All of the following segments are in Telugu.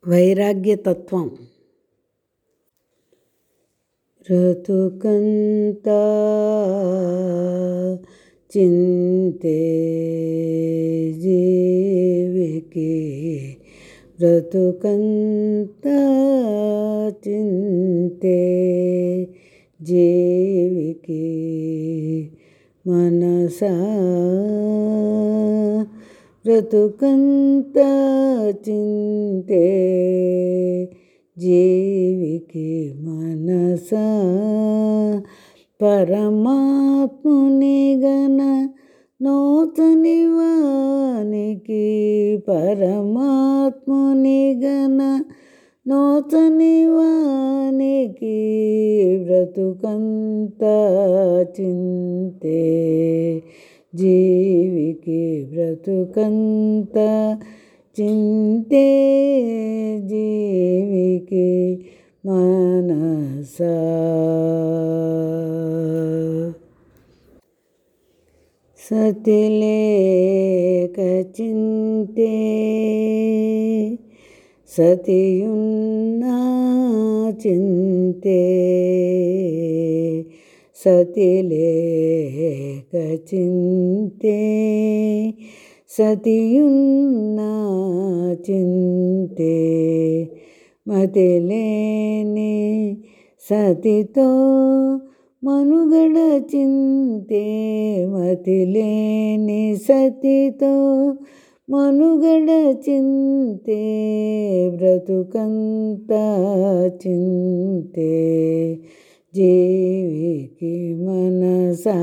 వైరాగ్యతత్వం ఋతుకంత చింతే జీవికి బ్రతుకంత చింతే జీవికి మనసా బ్రతుకంత చింతే జీవికి మనస పరమాత్ముని గన నూతని వానికి పరమాత్ముని గన నూతని వానికి బ్రతుకంత చింతే జీవికి బ్రతుకంత చింతే జీవికి మనస సతిలేక చింతే సతియున్నా చింతే సతిలేక చింతే సతియున్నా చింతే మతిలేని సతితో మనుగడ చింతే మతిలేని సతితో మనుగడ చింతే బ్రతుకంత చింతే జీవికి మనసా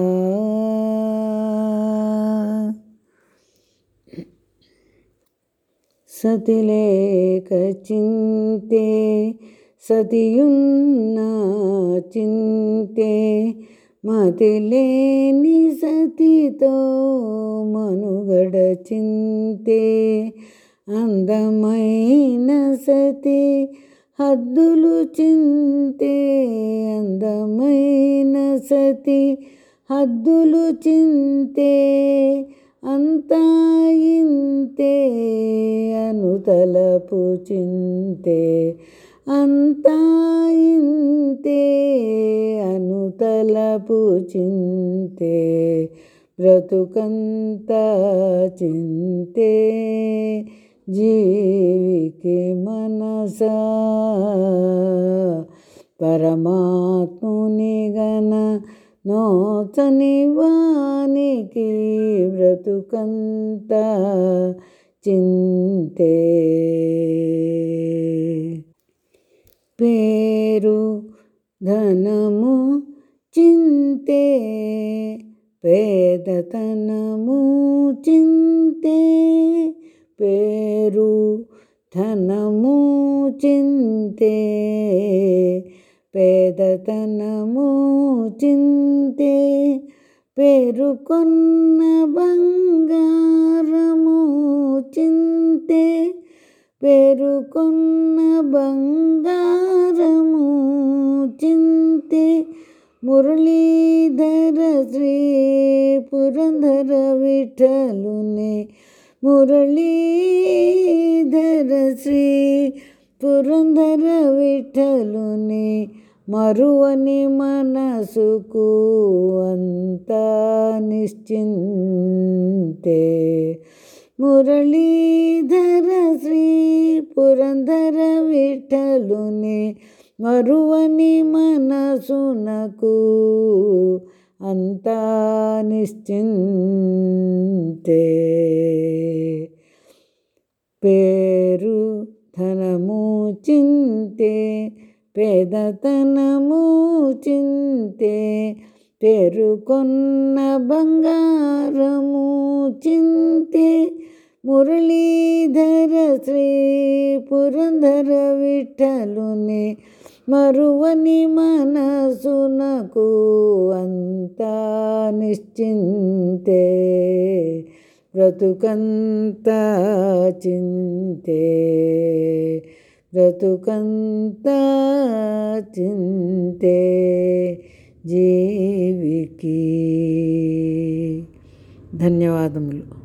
సతిలేక చింతే సతియున్నా చింతే మతిలేని సతితో మనుగడ చింతే అందమైన సతి హద్దులు చింతే అందమైన సతి హద్దులు చింతే అంతా ఇంతే అనుతలపు చింతే అంతా ఇంతే అనుతలపు చింతే బ్రతుకంత చింతే జీవికి మనసా పరమాత్ముని గన నోచని వానికి బ్రతుకంత చింతే పేరు ధనము చింతే పేదతనము చింతే పేరు ధనము చింతే పేదతనము చింతే పేరుకొన్న బంగారము చింతే పేరుకొన్న బంగారము చింతే మురళీధర శ్రీ పురంధర విఠలునే మురళీధర శ్రీ పురంధర విఠలుని మరువని మనసుకు అంతా నిశ్చింతే మురళీధర శ్రీ పురంధర విఠలుని మరువని మనసునకు అంతా నిశ్చింతే పేరు ధనము చింతే పేదతనము చింతే పేరుకొన్న బంగారము చింతే మురళీధర శ్రీ పురంధర విఠలుని మరువని మనసునకు అంతా నిశ్చింతే బ్రతుకంత చింతే బ్రతుకంత చింతే జీవికి ధన్యవాదములు